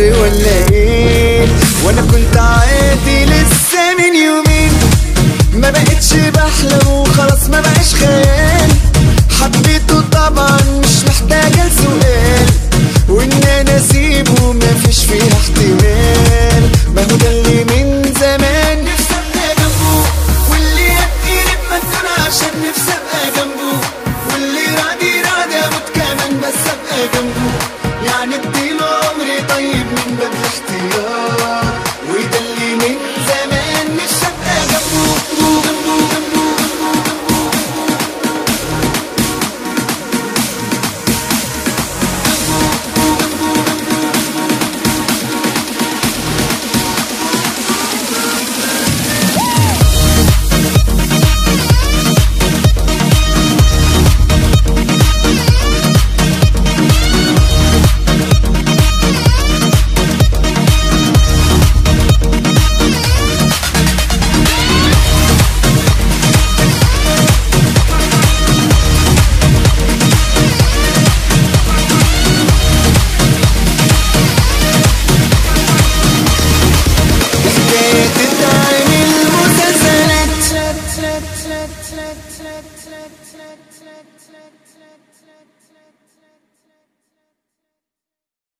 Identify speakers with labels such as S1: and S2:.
S1: ولا ايه وانا كنت عادي لسه من يومين ما بقتش بحلم وخلاص ما بقاش خيال حبيته طبعا مش محتاجة لسؤال وان انا اسيبه ما فيش فيها احتمال ما هو ده اللي من زمان نفسي ابقى جنبه واللي يبكي بمثل عشان نفسي ابقى جنبه واللي راضي راضي اموت كمان بس ابقى جنبه يعني اديله عمري طيب